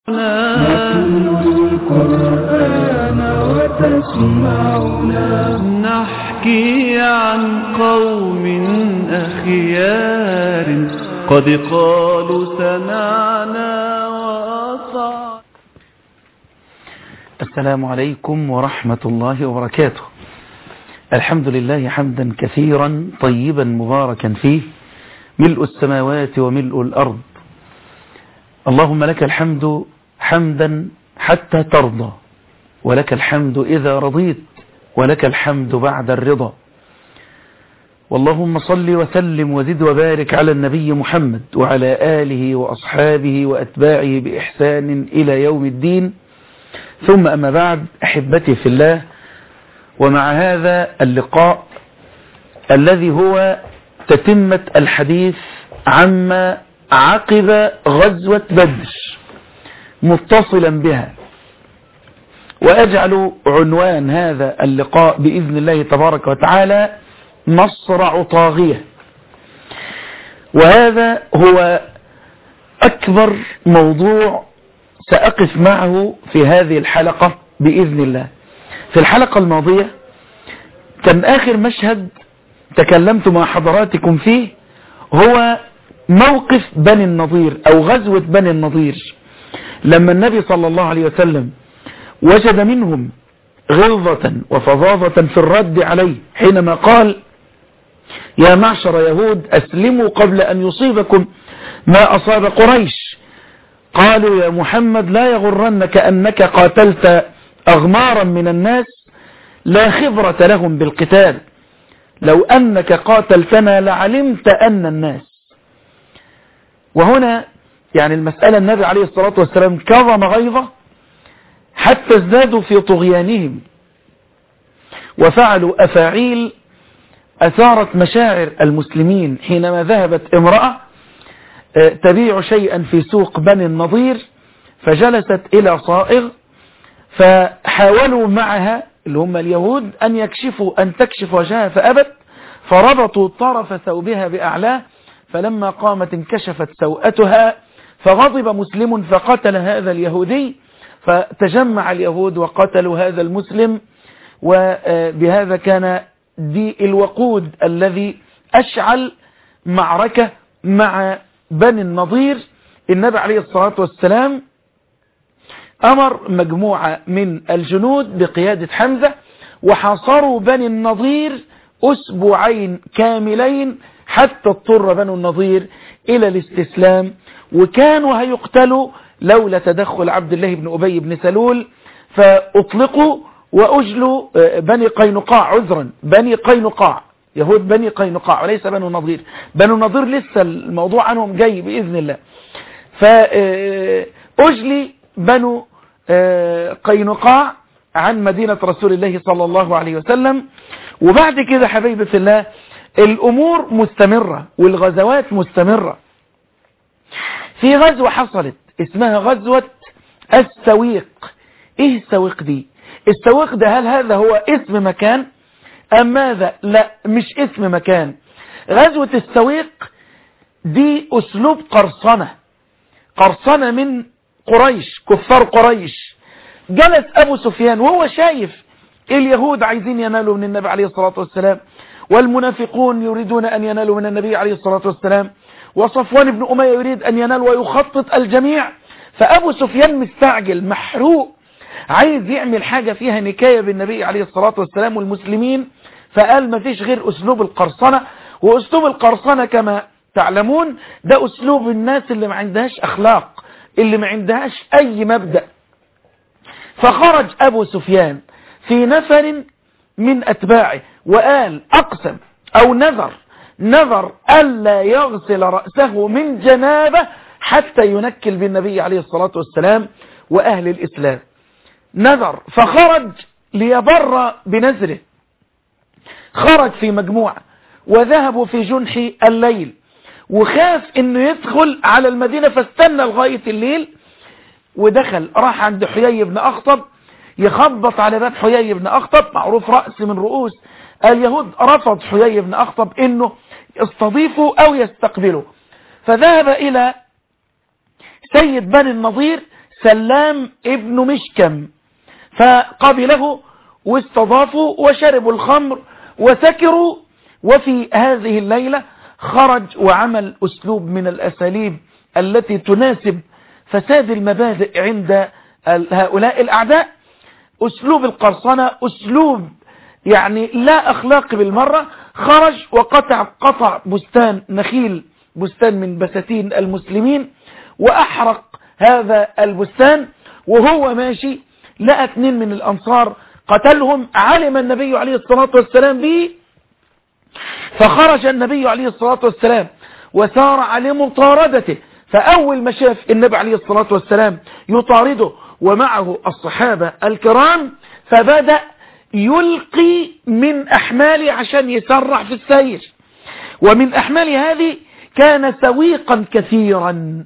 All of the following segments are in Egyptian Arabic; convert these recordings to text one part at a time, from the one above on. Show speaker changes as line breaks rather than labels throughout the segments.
القرآن وتسمعنا
نحكي عن قوم أخيار قد قالوا سمعنا وأطعنا
السلام عليكم ورحمة الله وبركاته الحمد لله حمدا كثيرا طيبا مباركا فيه ملء السماوات وملء الأرض اللهم لك الحمد حمدا حتى ترضى ولك الحمد إذا رضيت ولك الحمد بعد الرضا واللهم صل وسلم وزد وبارك على النبي محمد وعلى آله وأصحابه وأتباعه بإحسان إلى يوم الدين ثم أما بعد أحبتي في الله ومع هذا اللقاء الذي هو تتمة الحديث عما عقب غزوة بدر متصلا بها وأجعل عنوان هذا اللقاء بإذن الله تبارك وتعالى مصرع طاغية وهذا هو أكبر موضوع سأقف معه في هذه الحلقة بإذن الله في الحلقة الماضية كان آخر مشهد تكلمت مع حضراتكم فيه هو موقف بني النضير أو غزوة بني النضير لما النبي صلى الله عليه وسلم وجد منهم غلظة وفظاظة في الرد عليه حينما قال يا معشر يهود أسلموا قبل أن يصيبكم ما أصاب قريش قالوا يا محمد لا يغرنك أنك قاتلت أغمارا من الناس لا خبرة لهم بالقتال لو أنك قاتلتنا لعلمت أن الناس وهنا يعني المسألة النبي عليه الصلاة والسلام كظم غيظه حتى ازدادوا في طغيانهم وفعلوا أفاعيل أثارت مشاعر المسلمين حينما ذهبت امرأة تبيع شيئا في سوق بني النضير فجلست إلى صائغ فحاولوا معها اللي هم اليهود أن يكشفوا أن تكشف وجهها فأبت فربطوا طرف ثوبها بأعلاه فلما قامت انكشفت سوءتها فغضب مسلم فقتل هذا اليهودي فتجمع اليهود وقتلوا هذا المسلم وبهذا كان دي الوقود الذي أشعل معركة مع بني النضير النبي عليه الصلاة والسلام أمر مجموعة من الجنود بقيادة حمزة وحاصروا بني النضير أسبوعين كاملين حتى اضطر بنو النضير إلى الاستسلام وكانوا هيقتلوا لولا تدخل عبد الله بن أبي بن سلول فأطلقوا وأجلوا بني قينقاع عذرا بني قينقاع يهود بني قينقاع وليس بنو النضير بنو النضير لسه الموضوع عنهم جاي بإذن الله فأجلي بنو قينقاع عن مدينة رسول الله صلى الله عليه وسلم وبعد كده حبيبي في الله الأمور مستمرة والغزوات مستمرة في غزوة حصلت اسمها غزوة السويق ايه السويق دي السويق ده هل هذا هو اسم مكان ام ماذا لا مش اسم مكان غزوة السويق دي اسلوب قرصنة قرصنة من قريش كفار قريش جلس ابو سفيان وهو شايف اليهود عايزين ينالوا من النبي عليه الصلاة والسلام والمنافقون يريدون أن ينالوا من النبي عليه الصلاة والسلام وصفوان بن أمية يريد أن ينال ويخطط الجميع فأبو سفيان مستعجل محروق عايز يعمل حاجة فيها نكاية بالنبي عليه الصلاة والسلام والمسلمين فقال ما فيش غير أسلوب القرصنة وأسلوب القرصنة كما تعلمون ده أسلوب الناس اللي ما عندهاش أخلاق اللي ما عندهاش أي مبدأ فخرج أبو سفيان في نفر من أتباعه وقال أقسم أو نذر نذر ألا يغسل رأسه من جنابه حتى ينكل بالنبي عليه الصلاة والسلام وأهل الإسلام نذر فخرج ليبر بنذره خرج في مجموعة وذهبوا في جنح الليل وخاف انه يدخل على المدينة فاستنى لغاية الليل ودخل راح عند حيي بن أخطب يخبط على باب حيي بن أخطب معروف رأس من رؤوس اليهود رفض حيي بن أخطب انه يستضيفه او يستقبله فذهب الى سيد بني النضير سلام ابن مشكم فقبله واستضافوا وشربوا الخمر وسكروا وفي هذه الليلة خرج وعمل أسلوب من الأساليب التي تناسب فساد المبادئ عند هؤلاء الأعداء أسلوب القرصنة أسلوب يعني لا أخلاق بالمرة خرج وقطع قطع بستان نخيل بستان من بساتين المسلمين وأحرق هذا البستان وهو ماشي لقى اثنين من الأنصار قتلهم علم النبي عليه الصلاة والسلام به فخرج النبي عليه الصلاة والسلام وسار على مطاردته فأول ما شاف النبي عليه الصلاة والسلام يطارده ومعه الصحابة الكرام فبدأ يلقي من أحماله عشان يسرع في السير ومن أحمال هذه كان سويقا كثيرا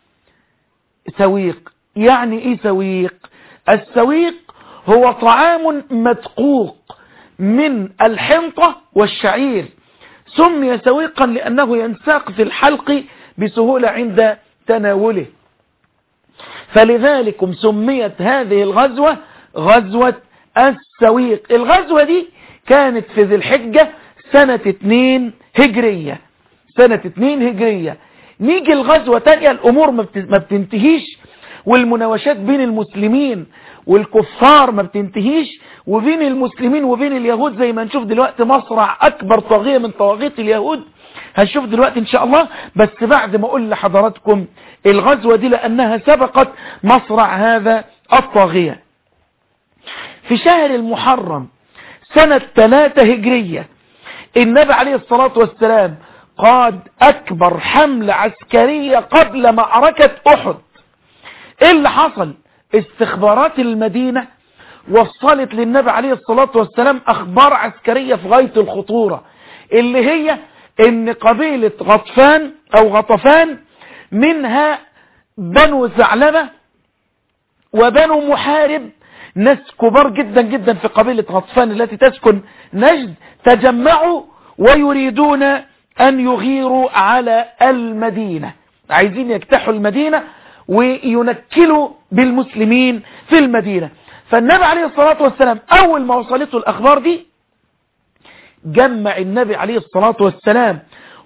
سويق يعني ايه سويق السويق هو طعام مدقوق من الحنطة والشعير سمي سويقا لأنه ينساق في الحلق بسهولة عند تناوله فلذلك سميت هذه الغزوة غزوة السويق الغزوة دي كانت في ذي الحجة سنة اتنين هجرية سنة اتنين هجرية نيجي الغزوة تانية الأمور ما بتنتهيش والمناوشات بين المسلمين والكفار ما بتنتهيش وبين المسلمين وبين اليهود زي ما نشوف دلوقتي مصرع أكبر طاغية من طواغيت اليهود هنشوف دلوقتي إن شاء الله بس بعد ما أقول لحضراتكم الغزوة دي لأنها سبقت مصرع هذا الطاغية في شهر المحرم سنة ثلاثة هجرية النبي عليه الصلاة والسلام قاد أكبر حملة عسكرية قبل معركة أحد إيه اللي حصل استخبارات المدينة وصلت للنبي عليه الصلاة والسلام أخبار عسكرية في غاية الخطورة اللي هي ان قبيلة غطفان أو غطفان منها بنو ثعلبة وبنو محارب ناس كبار جدا جدا في قبيلة غطفان التي تسكن نجد تجمعوا ويريدون أن يغيروا على المدينة عايزين يجتاحوا المدينة وينكلوا بالمسلمين في المدينة فالنبي عليه الصلاة والسلام أول ما وصلته الأخبار دي جمع النبي عليه الصلاة والسلام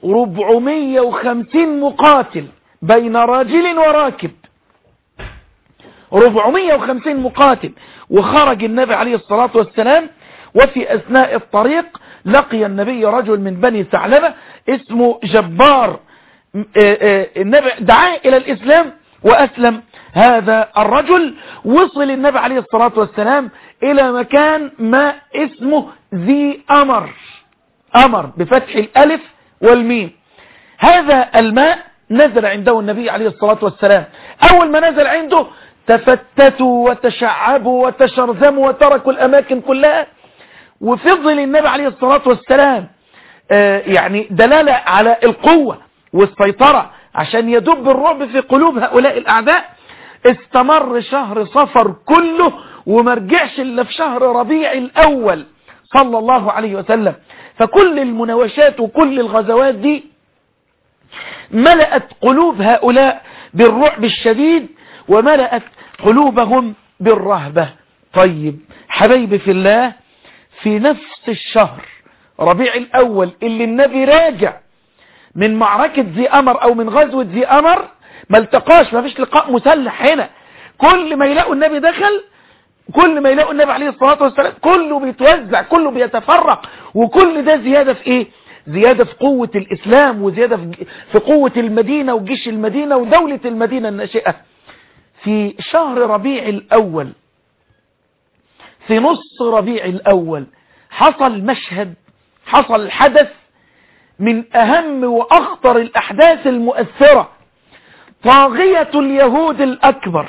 450 مقاتل بين راجل وراكب 450 مقاتل وخرج النبي عليه الصلاة والسلام وفي أثناء الطريق لقي النبي رجل من بني ثعلبة اسمه جبار النبي دعاه إلى الإسلام وأسلم هذا الرجل وصل النبي عليه الصلاة والسلام إلى مكان ما اسمه ذي أمر أمر بفتح الألف والميم هذا الماء نزل عنده النبي عليه الصلاة والسلام أول ما نزل عنده تفتتوا وتشعبوا وتشرذموا وتركوا الأماكن كلها وفضل النبي عليه الصلاة والسلام آه يعني دلالة على القوة والسيطرة عشان يدب الرعب في قلوب هؤلاء الأعداء استمر شهر صفر كله ومرجعش إلا في شهر ربيع الأول صلى الله عليه وسلم فكل المناوشات وكل الغزوات دي ملأت قلوب هؤلاء بالرعب الشديد وملأت قلوبهم بالرهبة طيب حبيبي في الله في نفس الشهر ربيع الأول اللي النبي راجع من معركة ذي أمر أو من غزوة ذي أمر ما التقاش ما فيش لقاء مسلح هنا كل ما يلاقوا النبي دخل كل ما يلاقوا النبي عليه الصلاة والسلام كله بيتوزع كله بيتفرق وكل ده زيادة في ايه زيادة في قوة الإسلام وزيادة في قوة المدينة وجيش المدينة ودولة المدينة الناشئة في شهر ربيع الأول في نص ربيع الأول حصل مشهد حصل حدث من أهم وأخطر الأحداث المؤثرة طاغية اليهود الأكبر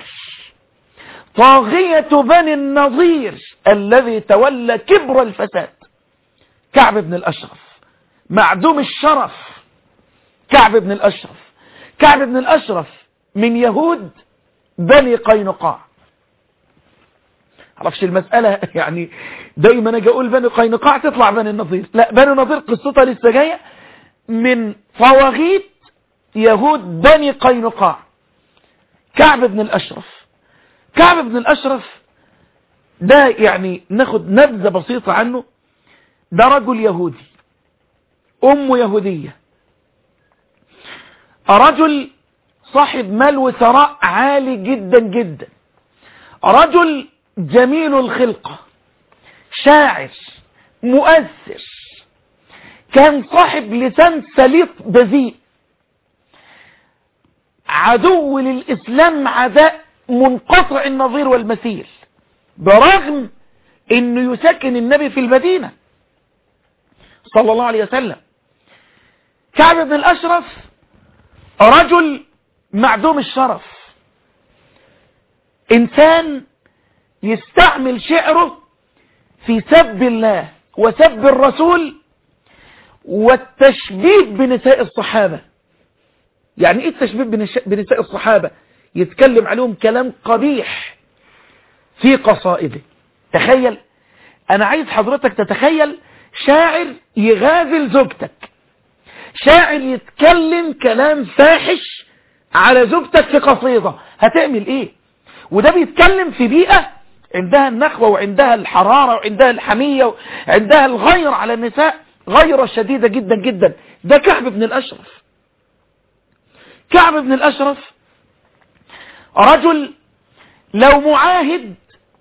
طاغية بني النظير الذي تولى كبر الفساد كعب بن الأشرف معدوم الشرف كعب بن الأشرف كعب بن الأشرف من يهود بني قينقاع عرفش المسألة يعني دايما اجي اقول بني قينقاع تطلع بني النظير لا بني النظير قصتها لسه جايه من طواغيت يهود بني قينقاع كعب بن الأشرف كعب بن الأشرف ده يعني ناخد نبذة بسيطة عنه ده رجل يهودي أمه يهودية رجل صاحب مال وثراء عالي جدا جدا رجل جميل الخلقة شاعر مؤثر كان صاحب لسان سليط بذيء عدو للإسلام عداء منقطع النظير والمثيل برغم انه يسكن النبي في المدينة صلى الله عليه وسلم كعب بن الأشرف رجل معدوم الشرف إنسان يستعمل شعره في سب الله وسب الرسول والتشبيه بنساء الصحابة يعني ايه التشبيه بنساء الصحابة يتكلم عليهم كلام قبيح في قصائده تخيل انا عايز حضرتك تتخيل شاعر يغازل زوجتك شاعر يتكلم كلام فاحش على زوجتك في قصيدة هتعمل ايه وده بيتكلم في بيئة عندها النخوة وعندها الحرارة وعندها الحمية وعندها الغير على النساء غيرة شديدة جدا جدا ده كعب بن الأشرف كعب بن الأشرف رجل لو معاهد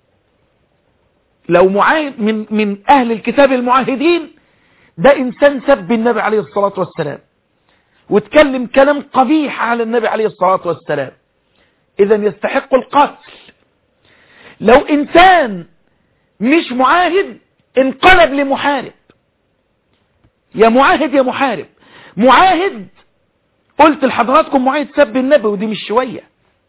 لو معاهد من, من أهل الكتاب المعاهدين ده إنسان سب النبي عليه الصلاة والسلام واتكلم كلام قبيح على النبي عليه الصلاة والسلام إذا يستحق القتل لو إنسان مش معاهد انقلب لمحارب يا معاهد يا محارب معاهد قلت لحضراتكم معاهد سب النبي ودي مش شوية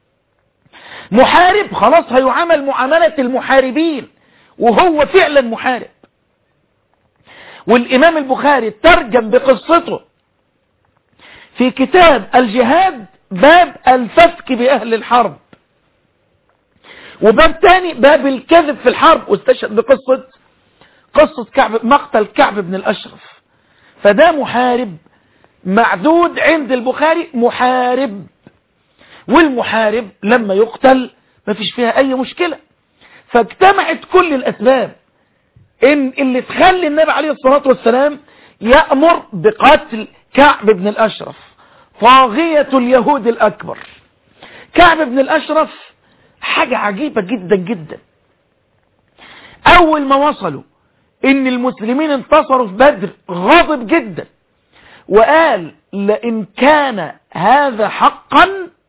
محارب خلاص هيعامل معاملة المحاربين وهو فعلا محارب والإمام البخاري ترجم بقصته في كتاب الجهاد باب الفسك بأهل الحرب وباب تاني باب الكذب في الحرب واستشهد بقصة قصة كعب مقتل كعب بن الأشرف فده محارب معدود عند البخاري محارب والمحارب لما يقتل ما فيش فيها أي مشكلة فاجتمعت كل الأسباب إن اللي تخلي النبي عليه الصلاة والسلام يأمر بقتل كعب بن الأشرف طاغية اليهود الأكبر كعب بن الأشرف حاجة عجيبة جدا جدا أول ما وصلوا إن المسلمين انتصروا في بدر غاضب جدا وقال لئن كان هذا حقا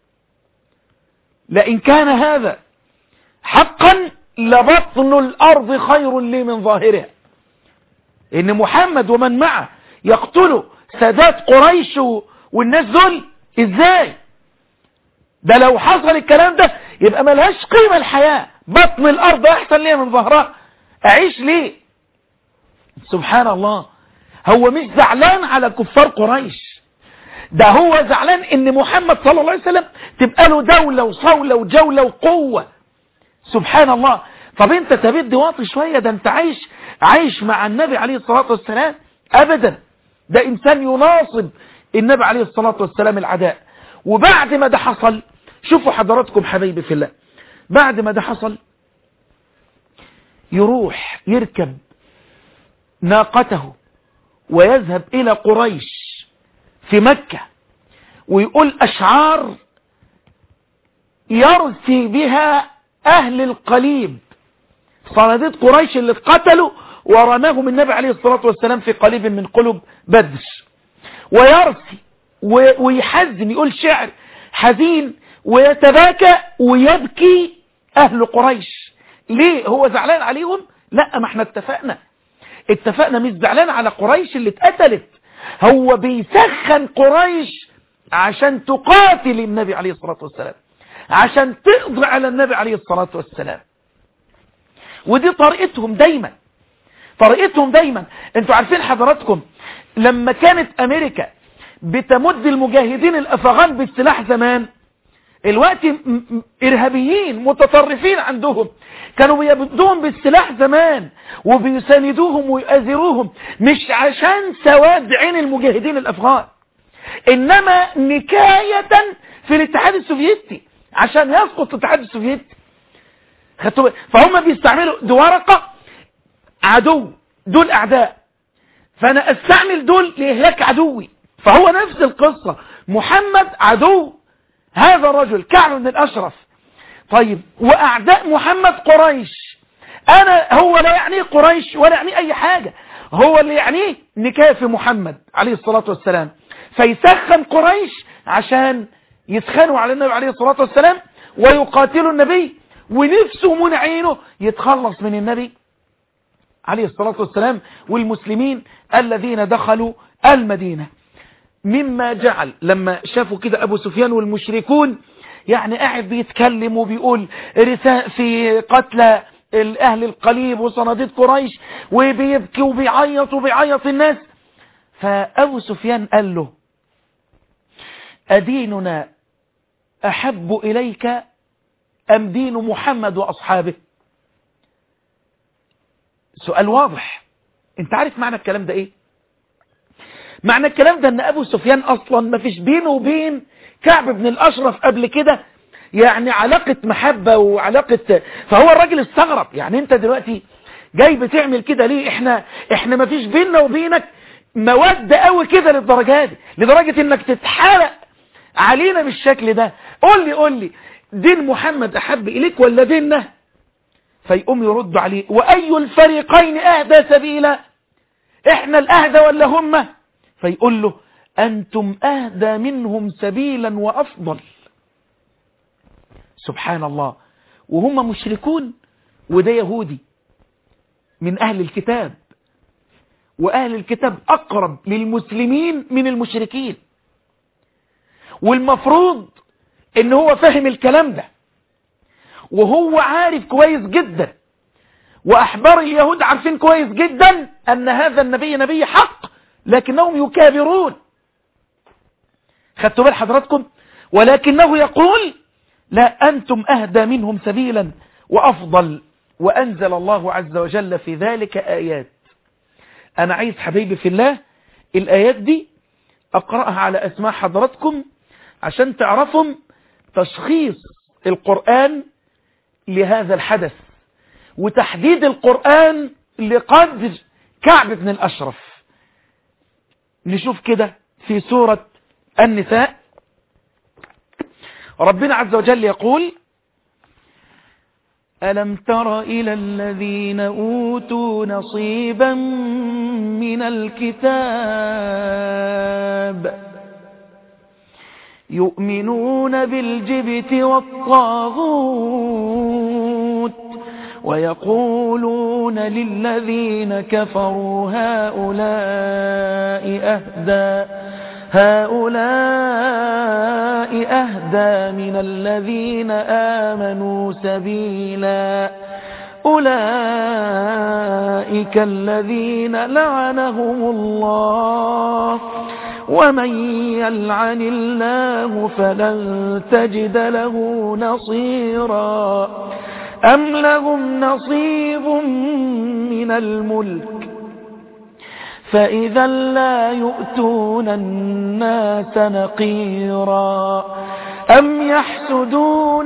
لئن كان هذا حقا لبطن الأرض خير لي من ظاهرها إن محمد ومن معه يقتلوا سادات قريش والناس دول إزاي ده لو حصل الكلام ده يبقى ملهاش قيمة الحياة بطن الأرض أحسن ليه من ظهرها أعيش ليه سبحان الله هو مش زعلان على كفار قريش ده هو زعلان ان محمد صلى الله عليه وسلم تبقى له دولة وصولة وجولة وقوة سبحان الله طب انت تبدي واطي شوية ده انت عايش عايش مع النبي عليه الصلاة والسلام ابدا ده انسان يناصب النبي عليه الصلاة والسلام العداء وبعد ما ده حصل شوفوا حضراتكم حبايبي في الله بعد ما ده حصل يروح يركب ناقته ويذهب إلى قريش في مكة ويقول أشعار يرثي بها أهل القليب صناديد قريش اللي اتقتلوا ورماهم النبي عليه الصلاة والسلام في قليب من قلوب بدر ويرثي ويحزن يقول شعر حزين ويتباكى ويبكي أهل قريش ليه هو زعلان عليهم لا ما احنا اتفقنا اتفقنا مش زعلان على قريش اللي اتقتلت هو بيسخن قريش عشان تقاتل النبي عليه الصلاة والسلام عشان تقضي على النبي عليه الصلاة والسلام ودي طريقتهم دايما طريقتهم دايما انتوا عارفين حضراتكم لما كانت امريكا بتمد المجاهدين الافغان بالسلاح زمان الوقت ارهابيين متطرفين عندهم كانوا بيبدوهم بالسلاح زمان وبيساندوهم ويؤذروهم مش عشان سواد عين المجاهدين الافغان انما نكاية في الاتحاد السوفيتي عشان يسقط الاتحاد السوفيتي خدتوا بالك؟ فهم بيستعملوا دي ورقة عدو دول اعداء فانا استعمل دول لاهلاك عدوي فهو نفس القصة محمد عدو هذا الرجل كعب بن الاشرف طيب واعداء محمد قريش انا هو لا يعنيه قريش ولا يعنيه اي حاجة هو اللي يعنيه نكاف محمد عليه الصلاة والسلام فيسخن قريش عشان يسخنوا على النبي عليه الصلاة والسلام ويقاتلوا النبي ونفسه من عينه يتخلص من النبي عليه الصلاة والسلام والمسلمين الذين دخلوا المدينة مما جعل لما شافوا كده أبو سفيان والمشركون يعني قاعد بيتكلم وبيقول رثاء في قتلى الأهل القليب وصناديد قريش وبيبكي وبيعيط وبيعيط الناس فأبو سفيان قال له أديننا أحب إليك أم دين محمد وأصحابه سؤال واضح انت عارف معنى الكلام ده ايه معنى الكلام ده ان ابو سفيان اصلا ما فيش بينه وبين كعب بن الاشرف قبل كده يعني علاقة محبة وعلاقة فهو الراجل استغرب يعني انت دلوقتي جاي بتعمل كده ليه احنا احنا ما فيش بيننا وبينك مودة قوي كده للدرجة دي لدرجة انك تتحرق علينا بالشكل ده قول لي قول لي دين محمد احب اليك ولا ديننا فيقوم يرد عليه واي الفريقين اهدى سبيلا احنا الاهدى ولا هم فيقول له انتم اهدى منهم سبيلا وافضل سبحان الله وهم مشركون وده يهودي من اهل الكتاب واهل الكتاب اقرب للمسلمين من المشركين والمفروض ان هو فاهم الكلام ده وهو عارف كويس جدا واحبار اليهود عارفين كويس جدا ان هذا النبي نبي حق لكنهم يكابرون خدتوا بال حضراتكم ولكنه يقول لا انتم اهدى منهم سبيلا وافضل وانزل الله عز وجل في ذلك ايات انا عايز حبيبي في الله الايات دي اقرأها على اسماء حضراتكم عشان تعرفوا تشخيص القرآن لهذا الحدث وتحديد القرآن لقدر كعب بن الأشرف نشوف كده في سورة النساء ربنا عز وجل يقول ألم تر إلى الذين أوتوا نصيبا من الكتاب يؤمنون بالجبت والطاغوت ويقولون للذين كفروا هؤلاء أهدى هؤلاء أهدى من الذين آمنوا سبيلا أولئك الذين لعنهم الله ومن يلعن الله فلن تجد له نصيرا أم لهم نصيب من الملك فإذا لا يؤتون الناس نقيرا أم يحسدون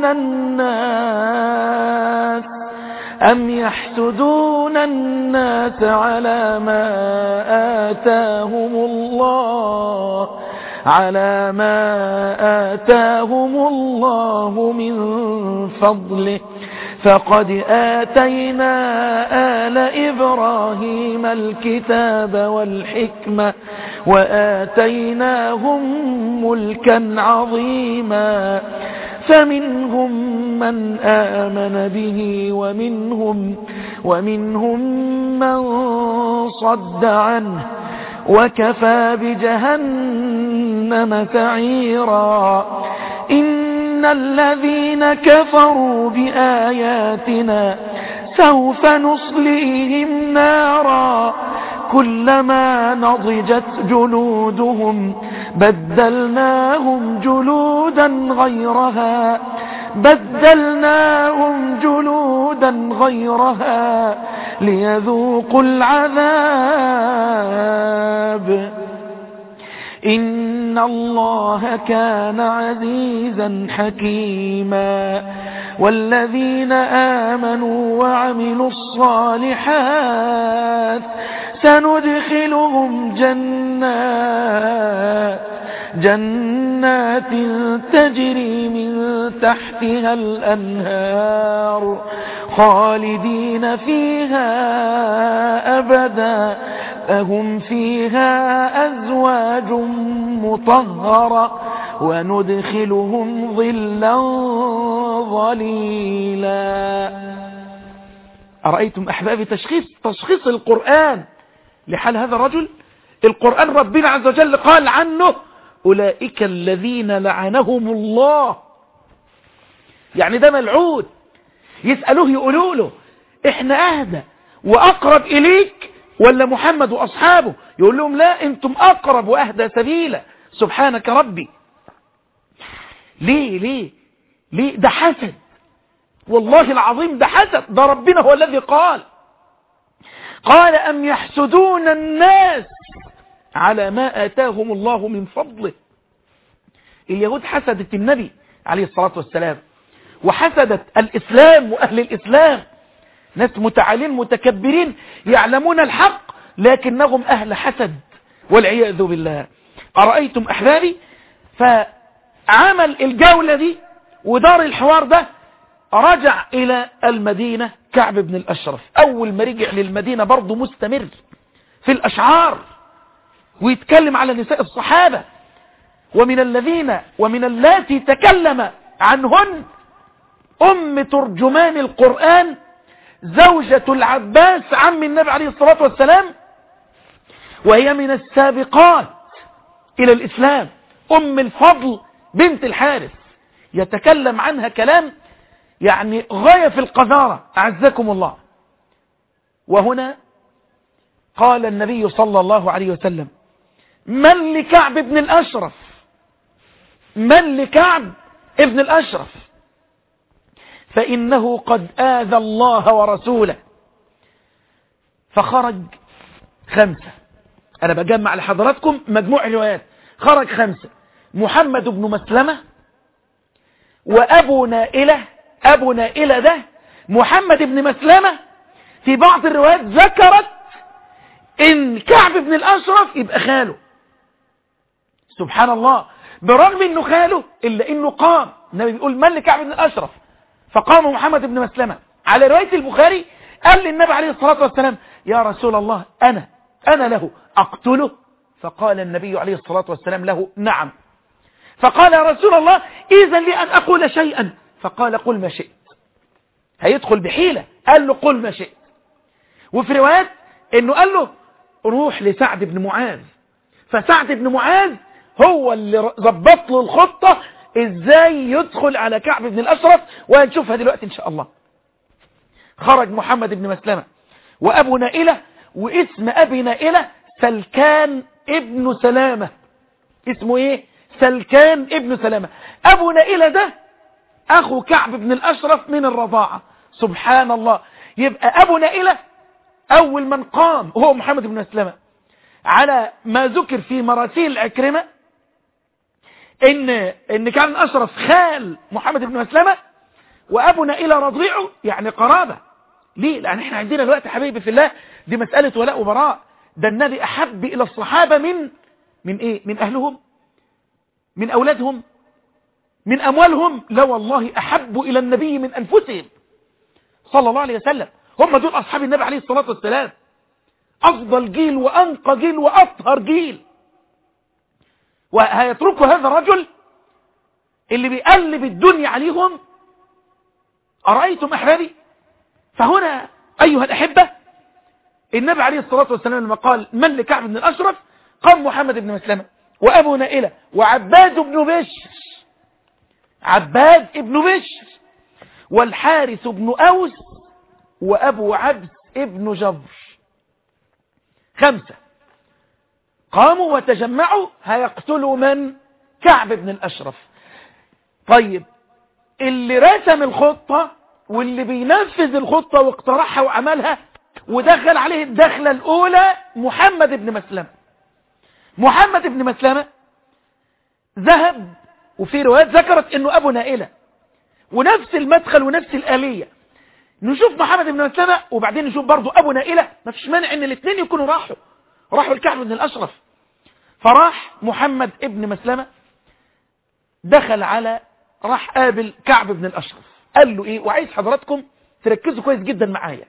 الناس أم يحسدون الناس على ما آتاهم الله على ما آتاهم الله من فضله فقد آتينا آل إبراهيم الكتاب والحكمة وآتيناهم ملكا عظيما فمنهم من آمن به ومنهم ومنهم من صد عنه وكفى بجهنم سعيرا إن الذين كفروا بآياتنا سوف نصليهم نارا كلما نضجت جلودهم بدلناهم جلودا غيرها بدلناهم جلودا غيرها ليذوقوا العذاب إن الله كان عزيزا حكيما والذين آمنوا وعملوا الصالحات سندخلهم جنات جنات تجري من تحتها الأنهار خالدين فيها أبدا فهم فيها أزواج مطهرة وندخلهم ظلا ظليلا أرأيتم أحبابي تشخيص تشخيص القرآن لحال هذا الرجل القرآن ربنا عز وجل قال عنه أولئك الذين لعنهم الله يعني ده ملعون يسألوه يقولوا له احنا اهدى واقرب اليك ولا محمد واصحابه يقول لهم لا انتم اقرب واهدى سبيلا سبحانك ربي ليه ليه ليه ده حسد والله العظيم ده حسد ده ربنا هو الذي قال قال ام يحسدون الناس على ما آتاهم الله من فضله اليهود حسدت النبي عليه الصلاة والسلام وحسدت الإسلام وأهل الإسلام ناس متعالين متكبرين يعلمون الحق لكنهم أهل حسد والعياذ بالله أرأيتم أحبابي فعمل الجولة دي ودار الحوار ده رجع إلى المدينة كعب بن الأشرف أول ما رجع للمدينة برضه مستمر في الأشعار ويتكلم على نساء الصحابة ومن الذين ومن اللاتي تكلم عنهن أم ترجمان القرآن زوجة العباس عم النبي عليه الصلاة والسلام وهي من السابقات إلى الإسلام أم الفضل بنت الحارث يتكلم عنها كلام يعني غاية في القذارة أعزكم الله وهنا قال النبي صلى الله عليه وسلم من لكعب بن الأشرف من لكعب ابن الأشرف فإنه قد آذى الله ورسوله فخرج خمسة أنا بجمع لحضراتكم مجموع روايات خرج خمسة محمد بن مسلمة وأبو نائلة أبو نائلة ده محمد بن مسلمة في بعض الروايات ذكرت إن كعب بن الأشرف يبقى خاله سبحان الله برغم انه خاله الا انه قام النبي بيقول من لكعب بن الاشرف فقام محمد بن مسلمة على رواية البخاري قال للنبي عليه الصلاة والسلام يا رسول الله انا انا له اقتله فقال النبي عليه الصلاة والسلام له نعم فقال يا رسول الله اذا لي ان اقول شيئا فقال قل ما شئت هيدخل بحيلة قال له قل ما شئت وفي روايات انه قال له روح لسعد بن معاذ فسعد بن معاذ هو اللي ظبط له الخطة ازاي يدخل على كعب بن الاشرف وهنشوفها دلوقتي ان شاء الله خرج محمد بن مسلمة وابو نائلة واسم ابي نائلة سلكان ابن سلامة اسمه ايه سلكان ابن سلامة ابو نائلة ده اخو كعب بن الاشرف من الرضاعة سبحان الله يبقى ابو نائلة اول من قام هو محمد بن مسلمة على ما ذكر في مراسيل عكرمة ان ان كان اشرف خال محمد بن مسلمة وابو نائلة رضيعه يعني قرابة ليه لان احنا عندنا الوقت حبيبي في الله دي مسألة ولاء وبراء ده النبي احب الى الصحابة من من ايه من اهلهم من اولادهم من اموالهم لا والله احب الى النبي من انفسهم صلى الله عليه وسلم هم دول اصحاب النبي عليه الصلاة والسلام افضل جيل وانقى جيل واطهر جيل وهيتركوا هذا الرجل اللي بيقلب الدنيا عليهم أرأيتم أحبابي فهنا أيها الأحبة النبي عليه الصلاة والسلام لما قال من لكعب بن الأشرف قام محمد بن مسلمة وأبو نائلة وعباد بن بشر عباد بن بشر والحارث بن أوس وأبو عبس ابن جبر خمسة قاموا وتجمعوا هيقتلوا من كعب بن الأشرف طيب اللي رسم الخطة واللي بينفذ الخطة واقترحها وعملها ودخل عليه الدخلة الأولى محمد بن مسلمة محمد بن مسلمة ذهب وفي روايات ذكرت انه ابو نائلة ونفس المدخل ونفس الآلية نشوف محمد بن مسلمة وبعدين نشوف برضو أبو نائلة ما فيش مانع ان الاثنين يكونوا راحوا راحوا الكعب بن الأشرف فراح محمد ابن مسلمة دخل على راح قابل كعب بن الأشرف قال له ايه وعايز حضراتكم تركزوا كويس جدا معايا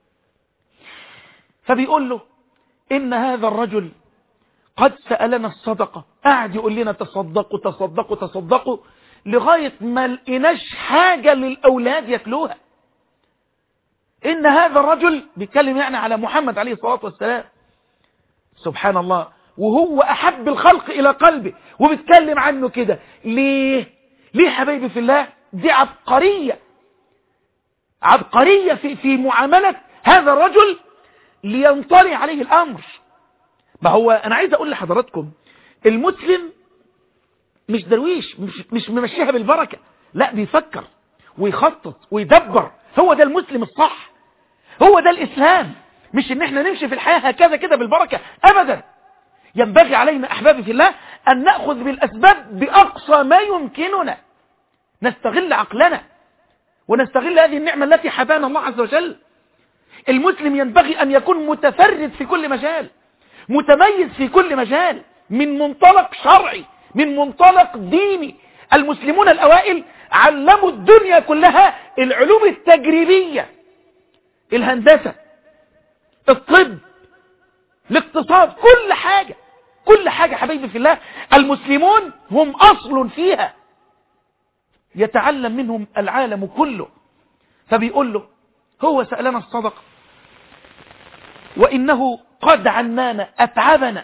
فبيقول له ان هذا الرجل قد سألنا الصدقة قاعد يقول لنا تصدقوا تصدقوا تصدقوا لغاية ما لقيناش حاجة للأولاد ياكلوها إن هذا الرجل بيتكلم يعني على محمد عليه الصلاة والسلام سبحان الله وهو أحب الخلق إلى قلبه وبيتكلم عنه كده ليه ليه حبايبي في الله دي عبقرية عبقرية في, في معاملة هذا الرجل لينطلي عليه الأمر ما هو أنا عايز أقول لحضراتكم المسلم مش درويش مش, مش ممشيها بالبركة لا بيفكر ويخطط ويدبر هو ده المسلم الصح هو ده الإسلام مش ان احنا نمشي في الحياة هكذا كده بالبركة أبدا ينبغي علينا أحبابي في الله أن نأخذ بالأسباب بأقصى ما يمكننا نستغل عقلنا ونستغل هذه النعمة التي حبانا الله عز وجل المسلم ينبغي أن يكون متفرد في كل مجال متميز في كل مجال من منطلق شرعي من منطلق ديني المسلمون الأوائل علموا الدنيا كلها العلوم التجريبية الهندسة الطب الاقتصاد كل حاجة كل حاجة حبيبي في الله المسلمون هم أصل فيها يتعلم منهم العالم كله فبيقول له هو سألنا الصدقة وإنه قد عنانا أتعبنا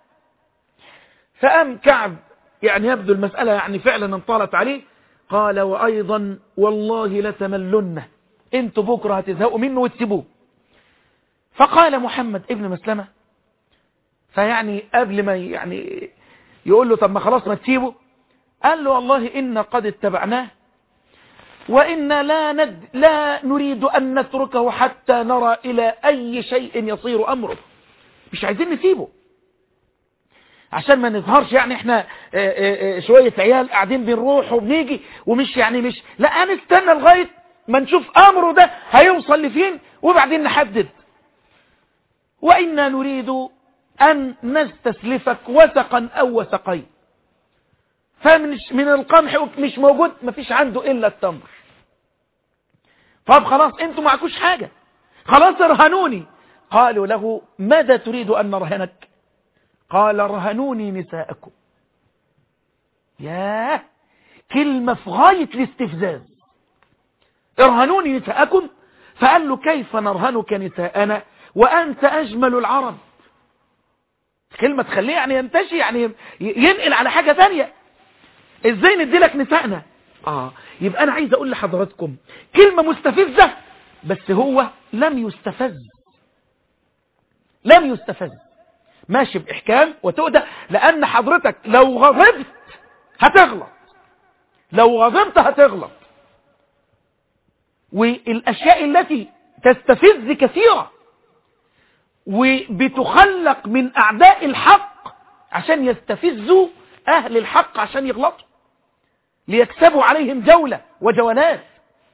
فأم كعب يعني يبدو المسألة يعني فعلا انطالت عليه قال وأيضا والله لتملن انتوا بكرة هتزهقوا منه وتسيبوه فقال محمد ابن مسلمة فيعني قبل ما يعني يقول له طب ما خلاص ما تسيبه قال له والله إن قد اتبعناه وإن لا, ند لا نريد أن نتركه حتى نرى إلى أي شيء يصير أمره مش عايزين نسيبه عشان ما نظهرش يعني احنا اه اه شوية عيال قاعدين بنروح وبنيجي ومش يعني مش لا هنستنى لغاية ما نشوف أمره ده هيوصل لفين وبعدين نحدد وإنا نريد أن نستسلفك وسقا أو وسقين فمن من القمح مش موجود مفيش عنده إلا التمر طب خلاص انتوا معكوش حاجة خلاص ارهنوني قالوا له ماذا تريد أن نرهنك قال رهنوني نساءكم ياه كلمة في غاية الاستفزاز ارهنوني نساءكم فقال له كيف نرهنك نساءنا وأنت أجمل العرب كلمة تخليه يعني ينتشي يعني ينقل على حاجة ثانية ازاي ندي لك نسائنا اه يبقى انا عايز اقول لحضراتكم كلمة مستفزة بس هو لم يستفز لم يستفز ماشي باحكام وتؤدى لان حضرتك لو غضبت هتغلط لو غضبت هتغلط والاشياء التي تستفز كثيرة وبتخلق من اعداء الحق عشان يستفزوا اهل الحق عشان يغلطوا ليكسبوا عليهم جولة وجولات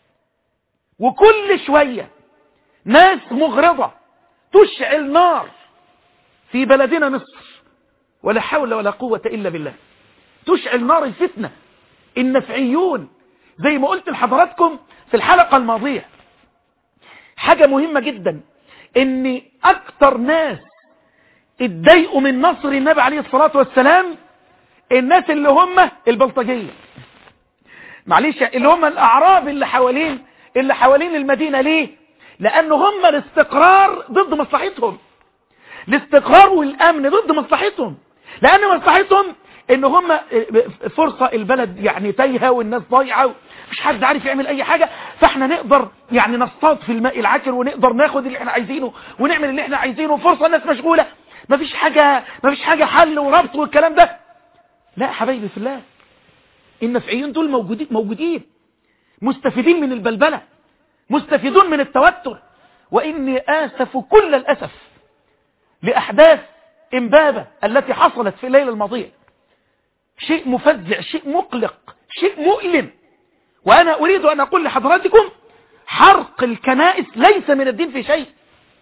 وكل شوية ناس مغرضة تشعل نار في بلدنا مصر ولا حول ولا قوة إلا بالله تشعل نار الفتنة النفعيون زي ما قلت لحضراتكم في الحلقة الماضية حاجة مهمة جدا ان اكتر ناس اتضايقوا من نصر النبي عليه الصلاة والسلام الناس اللي هم البلطجية معلش اللي هم الاعراب اللي حوالين اللي حوالين المدينة ليه لان هم الاستقرار ضد مصلحتهم الاستقرار والامن ضد مصلحتهم لان مصلحتهم ان هم فرصة البلد يعني تايهة والناس ضايعة مش حد عارف يعمل اي حاجة فاحنا نقدر يعني نصطاد في الماء العكر ونقدر ناخد اللي احنا عايزينه ونعمل اللي احنا عايزينه فرصة الناس مشغولة مفيش حاجة مفيش حاجة حل وربط والكلام ده لا حبايبي في الله النفعيين دول موجودين موجودين مستفيدين من البلبلة مستفيدون من التوتر وإني آسف كل الأسف لأحداث إمبابة التي حصلت في الليلة الماضية شيء مفزع شيء مقلق شيء مؤلم وأنا أريد أن أقول لحضراتكم حرق الكنائس ليس من الدين في شيء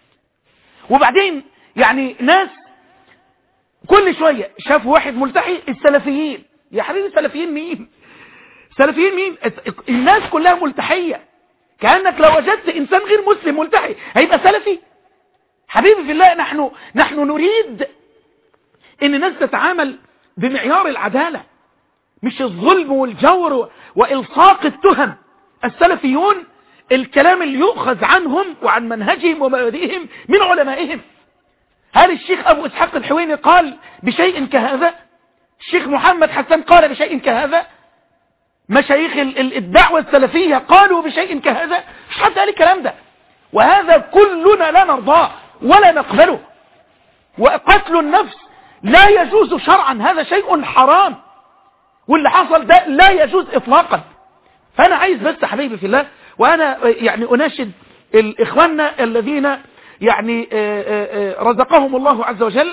وبعدين يعني ناس كل شوية شافوا واحد ملتحي السلفيين يا حبيبي السلفيين مين السلفيين مين الناس كلها ملتحية كأنك لو وجدت إنسان غير مسلم ملتحي هيبقى سلفي حبيبي في الله نحن نحن نريد ان الناس تتعامل بمعيار العدالة مش الظلم والجور وإلصاق التهم السلفيون الكلام اللي يؤخذ عنهم وعن منهجهم ومبادئهم من علمائهم هل الشيخ أبو إسحاق الحويني قال بشيء كهذا الشيخ محمد حسن قال بشيء كهذا مشايخ الدعوة السلفية قالوا بشيء كهذا مش حد قال الكلام ده وهذا كلنا لا نرضاه ولا نقبله وقتل النفس لا يجوز شرعا هذا شيء حرام واللي حصل ده لا يجوز اطلاقا فانا عايز بس حبيبي في الله وانا يعني اناشد الاخواننا الذين يعني رزقهم الله عز وجل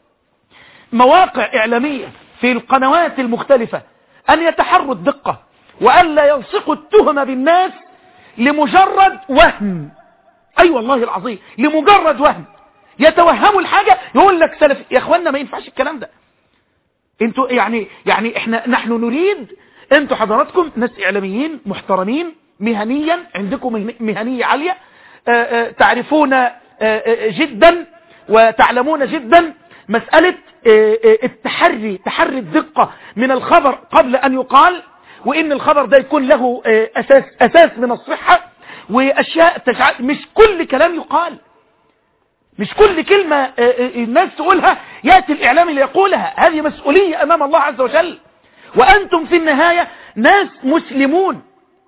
مواقع اعلامية في القنوات المختلفة ان يتحروا الدقة وان لا يلصقوا التهم بالناس لمجرد وهم اي أيوة والله العظيم لمجرد وهم يتوهموا الحاجة يقول لك سلف يا اخوانا ما ينفعش الكلام ده انتوا يعني يعني احنا نحن نريد انتوا حضراتكم ناس اعلاميين محترمين مهنيا عندكم مهنية عالية آآ آآ تعرفون آآ جدا وتعلمون جدا مسألة التحري تحري الدقة من الخبر قبل ان يقال وان الخبر ده يكون له اساس اساس من الصحة واشياء تجعل مش كل كلام يقال مش كل كلمة الناس تقولها يأتي الإعلام ليقولها هذه مسؤولية أمام الله عز وجل وأنتم في النهاية ناس مسلمون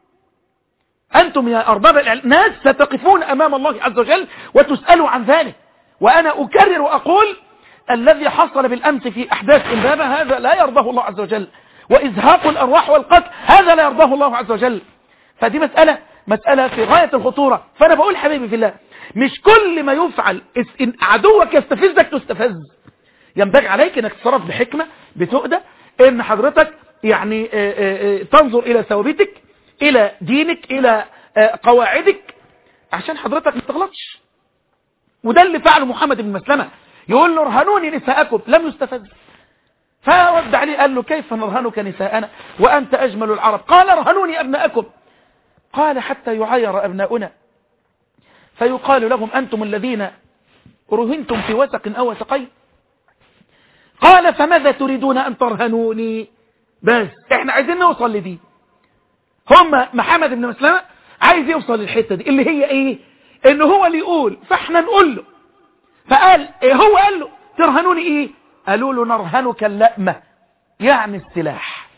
أنتم يا أرباب الإعلام ناس ستقفون أمام الله عز وجل وتسألوا عن ذلك وأنا أكرر وأقول الذي حصل بالأمس في أحداث إمبابة هذا لا يرضاه الله عز وجل وإزهاق الأرواح والقتل هذا لا يرضاه الله عز وجل فدي مسألة مسألة في غاية الخطورة فأنا بقول حبيبي في الله مش كل ما يفعل إن عدوك يستفزك تستفز ينبغي عليك انك تتصرف بحكمة بتؤدى ان حضرتك يعني تنظر الى ثوابتك الى دينك الى قواعدك عشان حضرتك ما تغلطش وده اللي فعله محمد بن مسلمة يقول له ارهنوني نساءكم لم يستفز فرد عليه قال له كيف نرهنك نساءنا وأنت أجمل العرب قال ارهنوني أبناءكم قال حتى يعير أبناؤنا فيقال لهم أنتم الذين رهنتم في وسق أو وسقين قال فماذا تريدون أن ترهنوني بس احنا عايزين نوصل لدي هم محمد بن مسلمة عايز يوصل للحتة دي اللي هي ايه ان هو اللي يقول فاحنا نقول له فقال إيه هو قال له ترهنوني ايه قالوا له نرهنك اللأمة يعني السلاح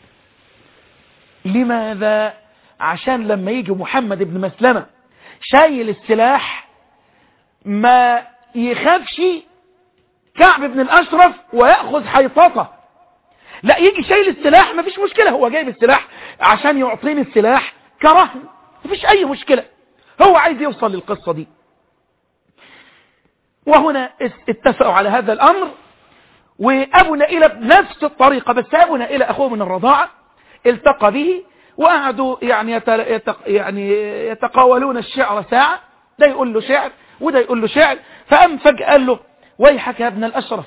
لماذا عشان لما يجي محمد بن مسلمة شايل السلاح ما يخافش كعب بن الأشرف ويأخذ حيطته لا يجي شايل السلاح ما فيش مشكلة هو جايب السلاح عشان يعطيني السلاح كرهن ما فيش أي مشكلة هو عايز يوصل للقصة دي وهنا اتفقوا على هذا الأمر وأبو نائلة بنفس الطريقة بس أبو نائلة أخوه من الرضاعة التقى به وقعدوا يعني, يتق يعني يتقاولون الشعر ساعة ده يقول له شعر وده يقول له شعر فأم فجأة قال له ويحك يا ابن الأشرف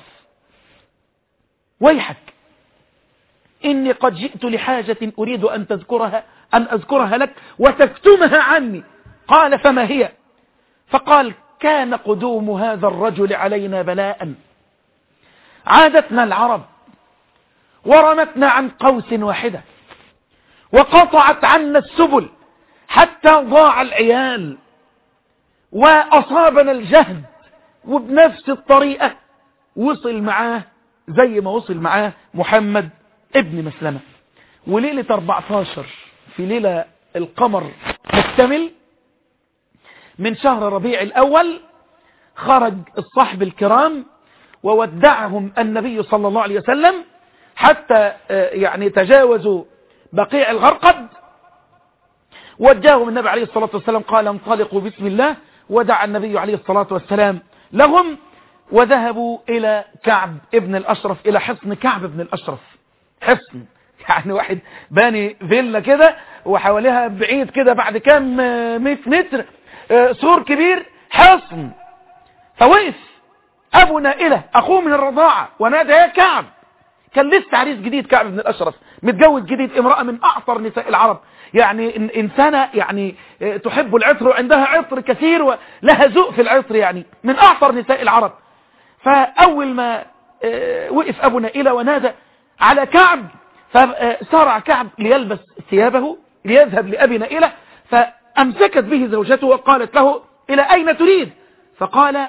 ويحك إني قد جئت لحاجة أريد أن تذكرها أن أذكرها لك وتكتمها عني قال فما هي فقال كان قدوم هذا الرجل علينا بلاء عادتنا العرب ورمتنا عن قوس واحدة وقطعت عنا السبل حتى ضاع العيال وأصابنا الجهد وبنفس الطريقة وصل معاه زي ما وصل معاه محمد ابن مسلمة وليلة 14 في ليلة القمر مكتمل من شهر ربيع الأول خرج الصحب الكرام وودعهم النبي صلى الله عليه وسلم حتى يعني تجاوزوا بقيع الغرقد وجاهم النبي عليه الصلاة والسلام قال انطلقوا بسم الله ودعا النبي عليه الصلاة والسلام لهم وذهبوا إلى كعب ابن الأشرف إلى حصن كعب ابن الأشرف حصن يعني واحد باني فيلا كده وحواليها بعيد كده بعد كام 100 متر سور كبير حصن فوقف ابو نائلة اخوه من الرضاعة ونادى يا كعب كان لسه عريس جديد كعب بن الاشرف متجوز جديد امرأة من اعطر نساء العرب يعني انسانة يعني تحب العطر وعندها عطر كثير ولها ذوق في العطر يعني من اعطر نساء العرب فاول ما وقف ابو نائلة ونادى على كعب فسارع كعب ليلبس ثيابه ليذهب لأبي نائلة فأمسكت به زوجته وقالت له إلى أين تريد فقال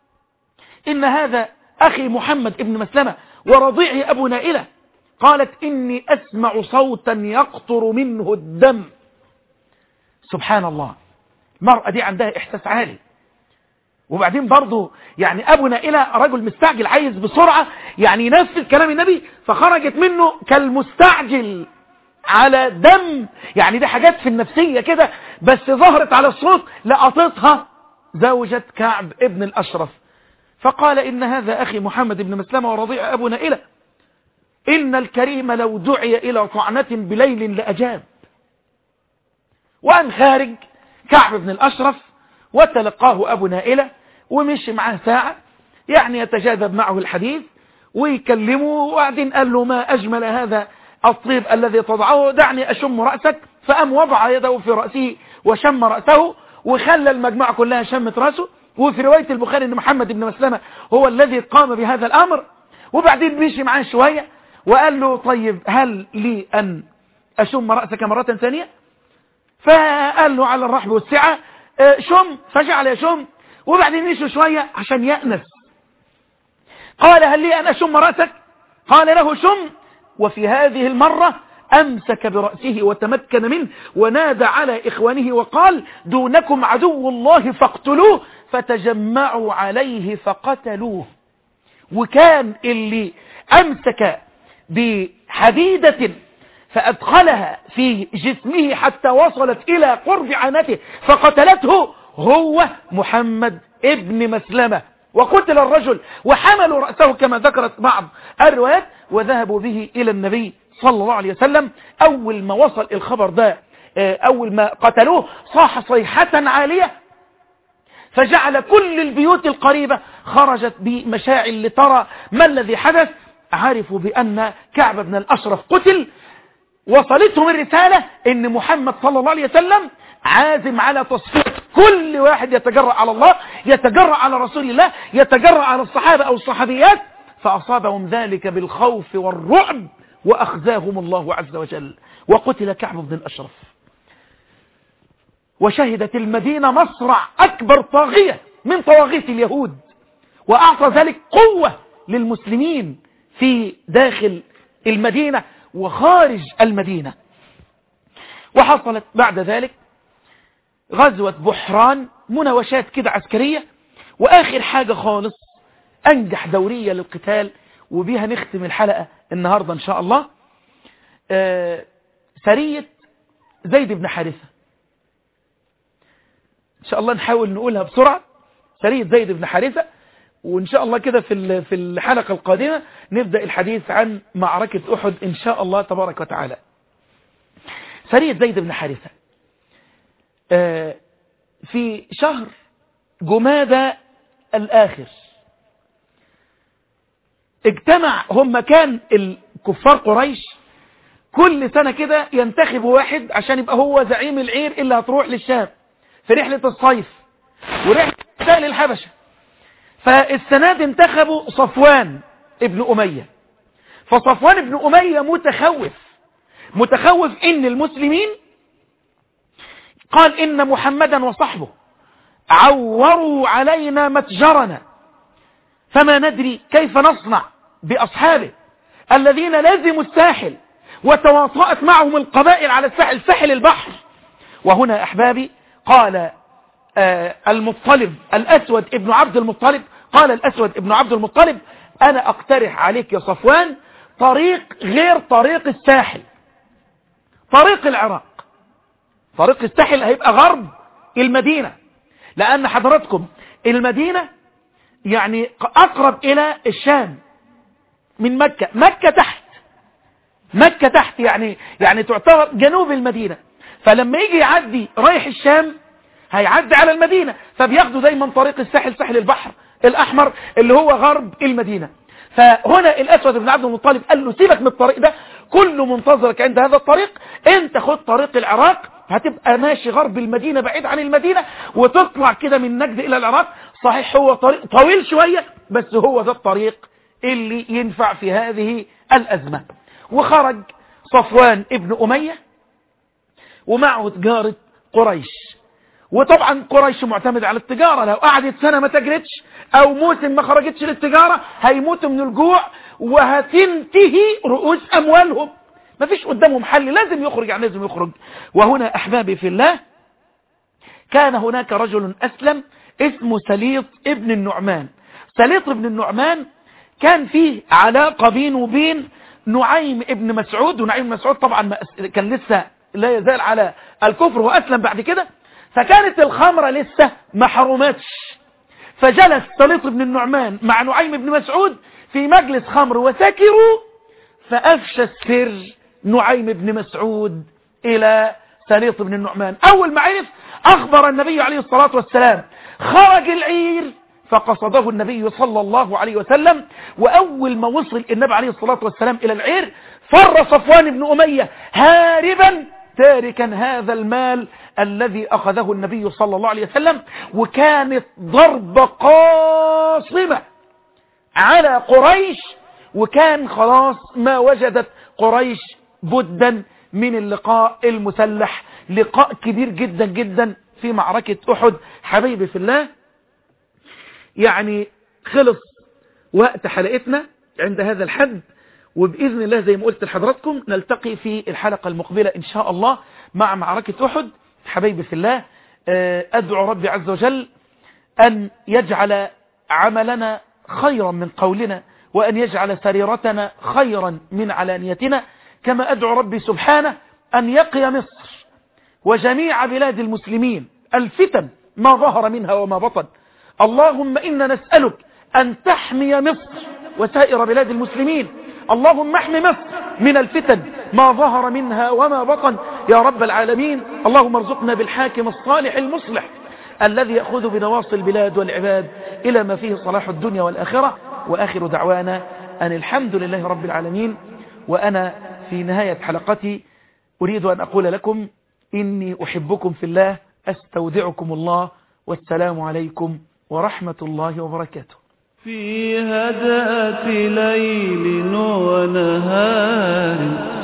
إن هذا أخي محمد ابن مسلمة ورضيعي أبو نائلة قالت إني أسمع صوتا يقطر منه الدم سبحان الله المرأة دي عندها إحساس عالي وبعدين برضه يعني أبو نائلة رجل مستعجل عايز بسرعة يعني ينفذ كلام النبي فخرجت منه كالمستعجل على دم يعني دي حاجات في النفسية كده بس ظهرت على الصوت لقطتها زوجة كعب ابن الأشرف فقال إن هذا أخي محمد بن مسلمة ورضيع أبو نائلة إن الكريم لو دعي إلى طعنة بليل لأجاب وأن خارج كعب بن الأشرف وتلقاه أبو نائلة ومشي معاه ساعة يعني يتجاذب معه الحديث ويكلمه وبعدين قال له ما أجمل هذا الطيب الذي تضعه دعني أشم رأسك فأم وضع يده في رأسه وشم رأسه وخلى المجموعة كلها شمت رأسه وفي رواية البخاري أن محمد بن مسلمة هو الذي قام بهذا الأمر وبعدين مشي معاه شوية وقال له طيب هل لي أن أشم رأسك مرة ثانية فقال له على الرحب والسعة شم فجعل يشم وبعدين مشوا شوية عشان يأنس قال هل لي أن أشم رأسك قال له شم وفي هذه المرة أمسك برأسه وتمكن منه ونادى على إخوانه وقال دونكم عدو الله فاقتلوه فتجمعوا عليه فقتلوه وكان اللي أمسك بحديدة فأدخلها في جسمه حتى وصلت إلى قرب عانته فقتلته هو محمد ابن مسلمة وقتل الرجل وحملوا رأسه كما ذكرت بعض الروايات وذهبوا به إلى النبي صلى الله عليه وسلم أول ما وصل الخبر ده أول ما قتلوه صاح صيحة عالية فجعل كل البيوت القريبة خرجت بمشاعل لترى ما الذي حدث عرفوا بأن كعب بن الأشرف قتل وصلتهم الرسالة ان محمد صلى الله عليه وسلم عازم على تصفية كل واحد يتجرأ على الله يتجرأ على رسول الله يتجرأ على الصحابة او الصحابيات فأصابهم ذلك بالخوف والرعب وأخزاهم الله عز وجل وقتل كعب بن الأشرف وشهدت المدينة مصرع أكبر طاغية من طواغيت اليهود وأعطى ذلك قوة للمسلمين في داخل المدينة وخارج المدينة وحصلت بعد ذلك غزوة بحران مناوشات كده عسكرية وآخر حاجة خالص أنجح دورية للقتال وبيها نختم الحلقة النهاردة إن شاء الله آه سرية زيد بن حارثة إن شاء الله نحاول نقولها بسرعة سرية زيد بن حارثة وإن شاء الله كده في في الحلقة القادمة نبدأ الحديث عن معركة أحد إن شاء الله تبارك وتعالى سرية زيد بن حارثة في شهر جمادة الآخر اجتمع هم كان الكفار قريش كل سنة كده ينتخبوا واحد عشان يبقى هو زعيم العير اللي هتروح للشام في رحلة الصيف ورحلة للحبشة فالسنة دي انتخبوا صفوان ابن أمية فصفوان ابن أمية متخوف متخوف ان المسلمين قال ان محمدا وصحبه عوروا علينا متجرنا فما ندري كيف نصنع بأصحابه الذين لازموا الساحل وتواطأت معهم القبائل على الساحل ساحل البحر وهنا أحبابي قال آه المطلب الأسود ابن عبد المطلب قال الأسود ابن عبد المطلب أنا أقترح عليك يا صفوان طريق غير طريق الساحل طريق العراق طريق الساحل هيبقى غرب المدينة لأن حضراتكم المدينة يعني أقرب إلى الشام من مكة مكة تحت مكة تحت يعني يعني تعتبر جنوب المدينة فلما يجي يعدي رايح الشام هيعدي على المدينة فبياخدوا دايما طريق الساحل ساحل البحر الأحمر اللي هو غرب المدينة فهنا الأسود بن عبد المطلب قال له سيبك من الطريق ده كله منتظرك عند هذا الطريق انت خد طريق العراق هتبقى ماشي غرب المدينة بعيد عن المدينة وتطلع كده من نجد إلى العراق صحيح هو طريق طويل شوية بس هو ده الطريق اللي ينفع في هذه الأزمة وخرج صفوان ابن أمية ومعه تجارة قريش وطبعا قريش معتمد على التجارة لو قعدت سنة ما تجرتش او موسم ما خرجتش للتجارة هيموتوا من الجوع وهتنتهي رؤوس اموالهم ما فيش قدامهم حل لازم يخرج يعني لازم يخرج وهنا احبابي في الله كان هناك رجل اسلم اسمه سليط ابن النعمان سليط ابن النعمان كان فيه علاقة بينه وبين نعيم ابن مسعود ونعيم مسعود طبعا كان لسه لا يزال على الكفر واسلم بعد كده فكانت الخمرة لسه ما حرمتش فجلس سليط بن النعمان مع نعيم بن مسعود في مجلس خمر وسكروا فأفشى السر نعيم بن مسعود إلى سليط بن النعمان أول ما عرف أخبر النبي عليه الصلاة والسلام خرج العير فقصده النبي صلى الله عليه وسلم وأول ما وصل النبي عليه الصلاة والسلام إلى العير فر صفوان بن أمية هاربا تاركا هذا المال الذي أخذه النبي صلى الله عليه وسلم وكانت ضربة قاصمة على قريش وكان خلاص ما وجدت قريش بدا من اللقاء المسلح لقاء كبير جدا جدا في معركة أحد حبيبي في الله يعني خلص وقت حلقتنا عند هذا الحد وبإذن الله زي ما قلت لحضراتكم نلتقي في الحلقة المقبلة إن شاء الله مع معركة أحد حبيبي في الله أدعو ربي عز وجل أن يجعل عملنا خيرا من قولنا وأن يجعل سريرتنا خيرا من علانيتنا كما أدعو ربي سبحانه أن يقي مصر وجميع بلاد المسلمين الفتن ما ظهر منها وما بطن اللهم إنا نسألك أن تحمي مصر وسائر بلاد المسلمين اللهم احمي مصر من الفتن ما ظهر منها وما بطن يا رب العالمين اللهم ارزقنا بالحاكم الصالح المصلح الذي يأخذ بنواصي البلاد والعباد إلى ما فيه صلاح الدنيا والآخرة وآخر دعوانا أن الحمد لله رب العالمين وأنا في نهاية حلقتي أريد أن أقول لكم إني أحبكم في الله أستودعكم الله والسلام عليكم ورحمة الله وبركاته
في هدأة ليل ونهار